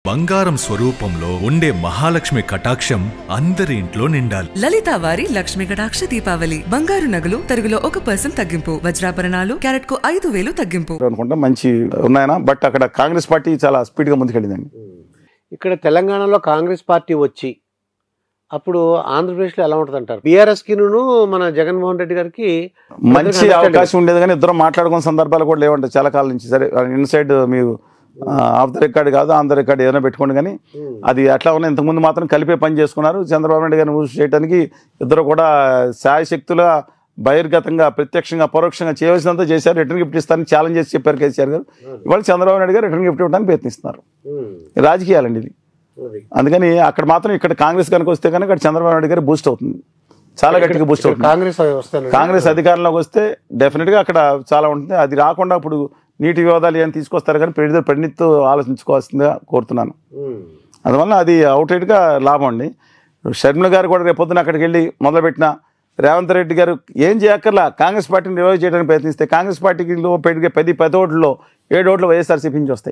బంగారం స్వరూపంలో ఉండే మహాలక్ష్మి కటాక్షం అందరి ఇంట్లో నిండాలి లలిత వారి లక్ష్మి కటాక్ష దీపావళి బంగారు నగలు తరుగులో ఒక పర్సెంట్ తగ్గింపు వజ్రాభరణాలు క్యారెట్ కు ఐదు వేలు తగ్గింపు అనుకుంటా మంచి ఉన్నాయన బట్ అక్కడ కాంగ్రెస్ పార్టీ చాలా స్పీడ్గా ముందుకెళ్ళిందండి ఇక్కడ తెలంగాణలో కాంగ్రెస్ పార్టీ వచ్చి అప్పుడు ఆంధ్రప్రదేశ్లో ఎలా ఉంటుంది అంటారు బీఆర్ఎస్కి మన జగన్మోహన్ రెడ్డి గారికి మంచి అవకాశం ఉండేది కానీ ఇద్దరం మాట్లాడుకున్న సందర్భాలు కూడా లేవంట చాలా కాలం నుంచి సరే ఇన్సైడ్ మీరు ఆఫ్ ద రికార్డ్ కాదు ఆన్ ద రికార్డ్ ఏదైనా పెట్టుకోండి కానీ అది అట్లా ఉన్న ఇంతకుముందు మాత్రం కలిపే పని చేసుకున్నారు చంద్రబాబు నాయుడు గారిని ఊసి చేయడానికి ఇద్దరు కూడా శాయశక్తుల బహిర్గతంగా ప్రత్యక్షంగా పరోక్షంగా చేయవలసినంత చేశారు రిటర్న్ గిఫ్ట్ ఇస్తారని ఛాలెంజ్ చేసి చెప్పారు కేసీఆర్ గారు ఇవాళ చంద్రబాబు నాయుడు గారు రిటర్న్ గిఫ్ట్ ఇవ్వడానికి ప్రయత్నిస్తున్నారు రాజకీయాలండి ఇది అందుకని అక్కడ మాత్రం ఇక్కడ కాంగ్రెస్ కనుక వస్తే కనుక ఇక్కడ చంద్రబాబు నాయుడు గారు బూస్ట్ అవుతుంది చాలా గట్టిగా బూస్ట్ అవుతుంది కాంగ్రెస్ వస్తాను కాంగ్రెస్ అధికారంలోకి వస్తే డెఫినెట్గా అక్కడ చాలా ఉంటుంది అది రాకుండా ఇప్పుడు నీటి వివాదాలు ఏం తీసుకొస్తారు కానీ పెడితే పరిణిత్తు ఆలోచించుకోవాల్సిందిగా కోరుతున్నాను అందువల్ల అది అవుట్రైట్గా లాభం అండి షర్మిల గారు కూడా రేపొద్దున అక్కడికి వెళ్ళి మొదలుపెట్టిన రేవంత్ రెడ్డి గారు ఏం చేయక్కర్లా కాంగ్రెస్ పార్టీని రివైవ్ చేయడానికి ప్రయత్నిస్తే కాంగ్రెస్ పార్టీకి పెరిగే పది పది ఓట్లలో ఏడు ఓట్లు వైఎస్ఆర్సీపీ నుంచి వస్తాయి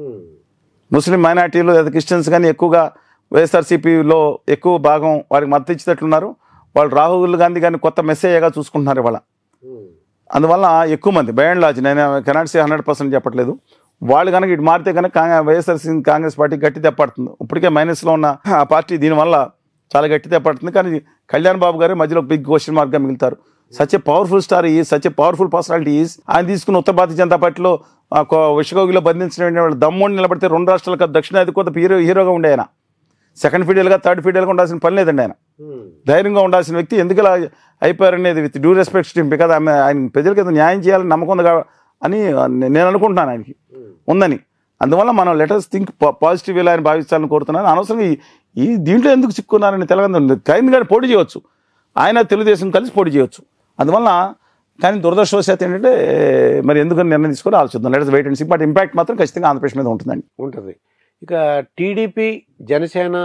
ముస్లిం మైనార్టీలు లేదా క్రిస్టియన్స్ కానీ ఎక్కువగా వైఎస్ఆర్సీపీలో ఎక్కువ భాగం వారికి మద్దతు ఇచ్చేటట్లున్నారు వాళ్ళు రాహుల్ గాంధీ గారిని కొత్త మెసేజ్గా చూసుకుంటున్నారు ఇవాళ అందువల్ల ఎక్కువ మంది బై అండ్ లాజ్ నేను కెనాట్ సే హండ్రెడ్ పర్సెంట్ చెప్పట్లేదు వాళ్ళు కనుక ఇటు మారితే కనుక కాంగ్రెస్ వైఎస్ఆర్సీ కాంగ్రెస్ పార్టీ గట్టి తెప్పడుతుంది ఇప్పటికే మైనస్లో ఉన్న ఆ పార్టీ దీనివల్ల చాలా గట్టి తెప్పడుతుంది కానీ కళ్యాణ్ బాబు గారు మధ్యలో బిగ్ క్వశ్చన్ మార్క్గా మిగులుతారు సచ్ ఏ పవర్ఫుల్ స్టార్ ఈ such a powerful personality is ఆయన తీసుకున్న ఉత్తర భారతీయ జనతా పార్టీలో ఆ, కో- విశ్వకోగిలో బంధించిన వాళ్ళు దమ్ముని నిలబడితే రెండు రాష్ట్రాలకు దక్షిణాది కొత్త హీరో హీరోగా ఉండే ఆయన సెకండ్ ఫీడల్గా థర్డ్ ఫీడల్గా ఉండాల్సిన పని లేదండి ఆయన ధైర్యంగా ఉండాల్సిన వ్యక్తి ఎందుకు ఇలా అయిపోయారనేది with due respect team because ఆమె ఆయన ప్రజలకి ఏదో న్యాయం చేయాలని నమ్మకం ఉంది కా- అని నేను అనుకుంటున్నాను ఆయనకి ఉందని అందువల్ల మనం లెటర్స్ థింక్ పాజిటివ్ వేలా ఆయన భావించాలని కోరుతున్నాను అనవసరంగా ఈ- ఈ దీంట్లో ఎందుకు చిక్కున్నారని తెలంగాణ కైంద్ గారిని పోటీ చేయవచ్చు ఆయన తెలుగుదేశం కలిసి పోటీ చేయవచ్చు అందువల్ల కానీ దురదృష్టవశాత్తు ఏంటంటే మరి ఎందుకని నిర్ణయం తీసుకొని ఆలోచిద్దాం letters wait and see but impact మాత్రం ఖచ్చితంగా ఆంధ్రప్రదేశ్ మీద ఉంటుందండి ఉంటుంది ఇక టీడీపీ జనసేన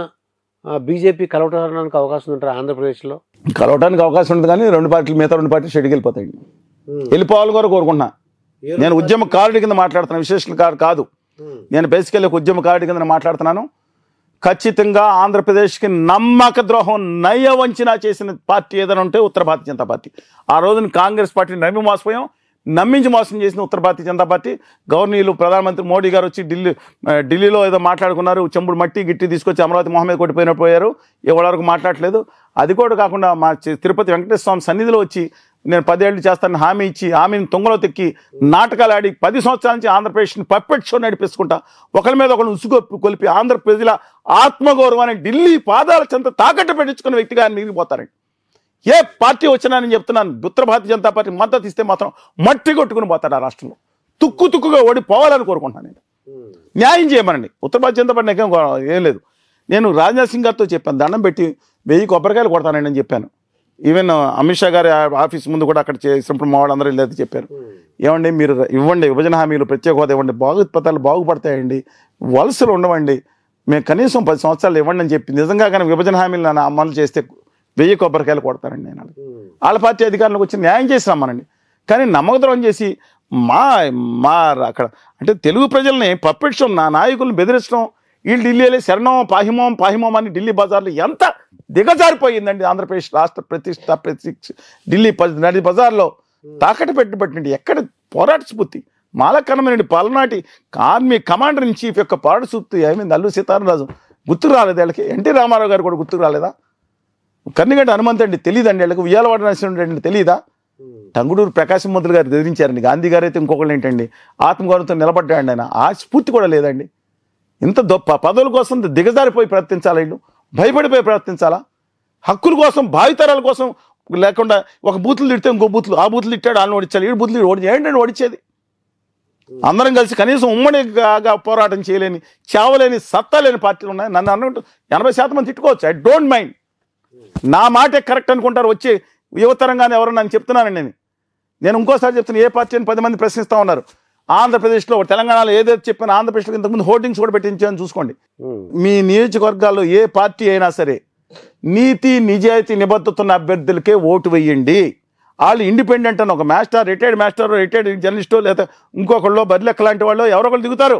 బీజేపీ కలవటానికి అవకాశం ఉంటారు ఆంధ్రప్రదేశ్లో కలవడానికి అవకాశం ఉంటుంది కానీ రెండు పార్టీలు మిగతా రెండు పార్టీలు షెడ్కి వెళ్ళిపోతాయండి వెళ్ళిపోవాలని కూడా కోరుకుంటున్నా నేను ఉద్యమకారుడి కింద మాట్లాడుతున్నాను విశేషకారు కాదు నేను బేసికల్లీ ఒక ఉద్యమకారుడి కింద మాట్లాడుతున్నాను ఖచ్చితంగా ఆంధ్రప్రదేశ్కి నమ్మక ద్రోహం నయ్య వంచన చేసిన పార్టీ ఏదైనా ఉంటే ఉత్తర భారతీయ జనతా పార్టీ ఆ రోజున కాంగ్రెస్ పార్టీని నమ్మి మోసపోయాం నమ్మించి మోసం చేసిన ఉత్తర భారతీయ జనతా పార్టీ గవర్నీలు ప్రధానమంత్రి మోడీ గారు వచ్చి ఢిల్లీ ఆ, ఢిల్లీలో ఏదో మాట్లాడుకున్నారు చెంబుడు మట్టి గిట్టి తీసుకొచ్చి అమరావతి మొహమ్మద్ కొట్టిపోయిన పోయారు ఇవాళ వరకు మాట్లాడలేదు అది కూడా కాకుండా మా చి- తిరుపతి వెంకటేశ్వర స్వామి సన్నిధిలో వచ్చి నేను పదేళ్ళు చేస్తానని హామీ ఇచ్చి హామీని తొంగలో తెక్కి నాటకాలు ఆడి పది సంవత్సరాల నుంచి ఆంధ్రప్రదేశ్ని పర్ఫెక్ట్ షో నడిపిస్తుంటా ఒకరి మీద ఒకరు ఉసుగు కొలిపి ఆంధ్ర ప్రజల ఆత్మగౌరవాన్ని ఢిల్లీ పాదాల చెంత తాకట్టు పెట్టించుకున్న వ్యక్తిగా ఆయన మిగిలిపోతారండి ఏ పార్టీ వచ్చినా నేను చెప్తున్నాను ఉత్తర భారతీయ జనతా పార్టీ మద్దతు ఇస్తే మాత్రం మట్టి కొట్టుకుని పోతాడు ఆ రాష్ట్రంలో తుక్కు తుక్కుగా ఓడి పోవాలని కోరుకుంటున్నాను నేను న్యాయం చేయమనండి ఉత్తర భారతీయ జనతా పార్టీ నాకేం గొడవ- ఏం లేదు నేను రాజ్నాథ్ సింగ్ గారితో చెప్పాను దండం పెట్టి వెయ్యి కొబ్బరికాయలు కొడతానండి అని చెప్పాను ఈవెన్ అమిత్ షా గారి ఆఫీస్ ముందు కూడా అక్కడ చేసినప్పుడు మా వాళ్ళందరూ వెళ్ళేది చెప్పారు ఏమండి మీరు ఇవ్వండి విభజన హామీలు ప్రత్యేక హోదా ఇవ్వండి బాగుపతాలు బాగుపడతాయండి వలసలు ఉండవండి మేము కనీసం పది సంవత్సరాలు ఇవ్వండి అని చెప్పి నిజంగా కానీ విభజన హామీలు నన్ను అమలు చేస్తే వెయ్యి కొబ్బరికాయలు కొడతానండి నేను వాళ్ళకి. వాళ్ళ పార్టీ అధికారంలోకి వచ్చి న్యాయం చేసి రమ్మనండి కానీ నమ్మకద్రోహం చేసి మా మా అక్కడ అంటే తెలుగు ప్రజల్ని పప్పెట్టడం నా నాయకులను బెదిరించడం వీళ్ళు ఢిల్లీ వెళ్ళి శరణం పాహిమోం పాహిమోం అని ఢిల్లీ బజార్లో ఎంత దిగజారిపోయిందండి ఆంధ్రప్రదేశ్ రాష్ట్ర ప్రతిష్ట ప్రతిష్ఠ ఢిల్లీ ప- నడి బజార్లో తాకట్టు పెట్టుబట్టి ఎక్కడ పోరాట స్ఫూర్తి మాలకనమైన పలనాటి ఆర్మీ కమాండర్ ఇన్ చీఫ్ యొక్క పోరాట స్ఫూర్తి ఏమైంది అల్లు సీతారామరాజు గుర్తుకు రాలేదు వీళ్ళకి ఎన్టీ రామారావు గారు కూడా గుర్తుకు రాలేదా కన్నిగంట హనుమంత్ అండి తెలియదండి వీళ్ళకి ఉయ్యాలవాడ నరసింహుడు అండి తెలియదా టంగుడూరు ప్రకాశం మంత్రులు గారు బెదిరించారండి గాంధీ గారు అయితే ఇంకొకళ్ళు ఏంటండి ఆత్మగౌరవంతో నిలబడ్డాడు ఆయన ఆ స్ఫూర్తి కూడా లేదండి ఇంత దొప్ప పదవుల కోసం దిగజారిపోయి ప్రవర్తించాలా వీళ్ళు భయపడిపోయి ప్రవర్తించాలా హక్కుల కోసం భావితరాల కోసం లేకుండా ఒక బూతులు తిడితే ఇంకో బూతులు ఆ బూతులు తిట్టాడు వాళ్ళని ఓడించాలి ఈ బూతులు ఓడి ఏంటండి ఓడించేది అందరం కలిసి కనీసం ఉమ్మడిగా పోరాటం చేయలేని చావలేని సత్తా లేని పార్టీలు ఉన్నాయి నన్ను అన్నట్టు ఎనభై శాతం మంది తిట్టుకోవచ్చు ఐ డోంట్ మైండ్ నా మాటే కరెక్ట్ అనుకుంటారు వచ్చి యువతరంగానే ఎవరన్నా నేను చెప్తున్నానండి నేను నేను ఇంకోసారి చెప్తున్నా ఏ పార్టీ అని పది మంది ప్రశ్నిస్తూ ఉన్నారు ఆంధ్రప్రదేశ్లో తెలంగాణలో ఏదైతే చెప్పిన ఆంధ్రప్రదేశ్లో ఇంతకుముందు హోర్డింగ్స్ కూడా పెట్టించాను చూసుకోండి మీ నియోజకవర్గాల్లో ఏ పార్టీ అయినా సరే నీతి నిజాయితీ నిబద్ధతున్న అభ్యర్థులకే ఓటు వేయండి వాళ్ళు ఇండిపెండెంట్ అని ఒక మాస్టర్ రిటైర్డ్ మాస్టర్ రిటైర్డ్ జర్నలిస్టో లేదా ఇంకొకళ్ళు బరిలెక్క లాంటి వాళ్ళు ఎవరో ఒకళ్ళు దిగుతారు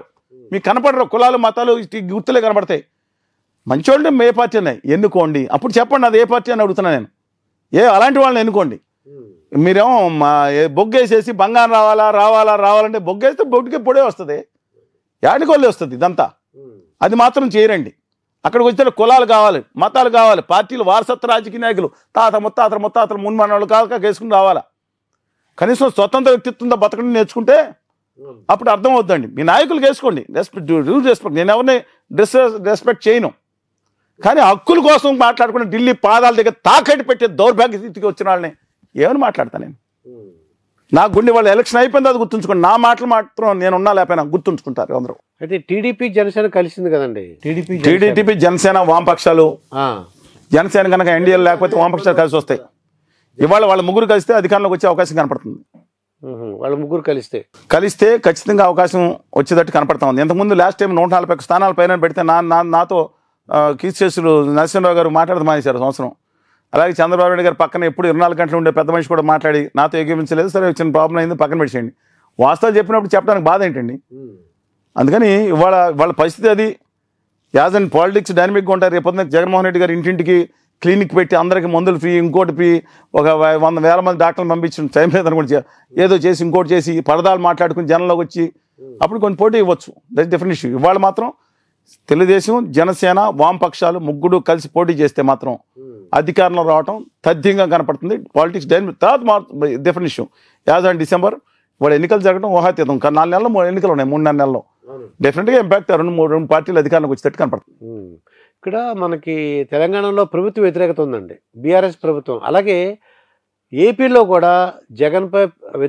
మీకు కనపడరు కులాలు మతాలు ఇటు గుర్తులే కనపడతాయి మంచోళ్ళు ఏ పార్టీ ఉన్నాయి ఎన్నుకోండి అప్పుడు చెప్పండి అది ఏ పార్టీ అని అడుగుతున్నా నేను ఏ అలాంటి వాళ్ళని ఎన్నుకోండి మీరేమో మా ఏ బొగ్గేసేసి బంగారం రావాలా రావాలా రావాలంటే బొగ్గేస్తే బొట్టుకే పొడే వస్తుంది యాడికొల్లి వస్తుంది ఇదంతా అది మాత్రం చేయరండి అక్కడికి వచ్చిన కులాలు కావాలి మతాలు కావాలి పార్టీలు వారసత్వ రాజకీయ నాయకులు తాత ముత్తాతలు ముత్తాతలు మున్మనవాళ్ళు కాక వేసుకుని రావాలా కనీసం స్వతంత్ర వ్యక్తిత్వంతో బతకడం నేర్చుకుంటే అప్పుడు అర్థం అవుతుందండి మీ నాయకులు వేసుకోండి రెస్పెక్ట్ రూ రెస్పెక్ట్ నేను ఎవరిని డిస్ రెస్పెక్ట్ చేయను కానీ హక్కుల కోసం మాట్లాడుకుని ఢిల్లీ పాదాల దగ్గర తాకట్టు పెట్టే దౌర్భాగ్య స్థితికి వచ్చిన వాళ్ళని ఏమని మాట్లాడతాను నేను నా గుండె వాళ్ళు ఎలక్షన్ అయిపోయింది అది గుర్తుంచుకోండి నా మాటలు మాత్రం నేను ఉన్నా లేకపోయినా గుర్తుంచుకుంటారు అందరూ అయితే టీడీపీ జనసేన కలిసింది కదండి టీడీపీ టీడీపీ జనసేన వామపక్షాలు జనసేన కనుక ఎన్డీఏలు లేకపోతే వామపక్షాలు కలిసి వస్తాయి ఇవాళ వాళ్ళ ముగ్గురు కలిస్తే అధికారంలోకి వచ్చే అవకాశం కనపడుతుంది వాళ్ళ ముగ్గురు కలిస్తే కలిస్తే ఖచ్చితంగా అవకాశం వచ్చేటట్టు కనపడతా ఉంది ఇంతకుముందు లాస్ట్ టైం నూట నలభై ఒక్క స్థానాల పైన పెడితే నా నా నాతో కీర్తిశేషులు నరసింహరావు గారు మాట్లాడదు మానేశారు సంవత్సరం అలాగే చంద్రబాబు నాయుడు గారు పక్కన ఎప్పుడు ఇరవై నాలుగు గంటలు ఉండే పెద్ద మనిషి కూడా మాట్లాడి నాతో ఏకీపించలేదు సరే చిన్న ప్రాబ్లం అయింది పక్కన పెట్టేయండి వాస్తవం చెప్పినప్పుడు చెప్పడానికి బాధ ఏంటండి అందుకని ఇవాళ వాళ్ళ పరిస్థితి అది యాజ్ అండ్ పాలిటిక్స్ డైనమిక్గా ఉంటారు రేపు పొద్దున్న జగన్మోహన్ రెడ్డి గారు ఇంటింటికి క్లినిక్ పెట్టి అందరికి మందులు ఫ్రీ ఇంకోటి ఫ్రీ ఒక వ- వంద వేల మంది డాక్టర్లు పంపించిన టైం లేదని కూడా చే- ఏదో చేసి ఇంకోటి చేసి పరదాలు మాట్లాడుకుని జనంలోకి వచ్చి అప్పుడు కొంచెం పోటీ ఇవ్వచ్చు దట్ డెఫినెట్ ఇష్యూ ఇవాళ మాత్రం తెలుగుదేశం జనసేన వామపక్షాలు ముగ్గురు కలిసి పోటీ చేస్తే మాత్రం అధికారంలో రావటం తథ్యంగా కనపడుతుంది పాలిటిక్స్ డైనమిక్ తర్వాత definite issue as and December వాడు ఎన్నికలు జరగడం ఊహాతీతం కానీ నాలుగు నెలలు మూడు ఎన్నికలు ఉన్నాయి మూడు నాలుగు నెలల్లో డెఫినెట్గా ఇంపాక్ట్ రెండు మూడు రెండు పార్టీలు అధికారంలోకి వచ్చేటట్టు కనపడుతుంది ఉమ్. ఇక్కడ మనకి తెలంగాణలో ప్రభుత్వ వ్యతిరేకత ఉందండి బీఆర్ఎస్ ప్రభుత్వం అలాగే ఏపీలో కూడా జగన్పై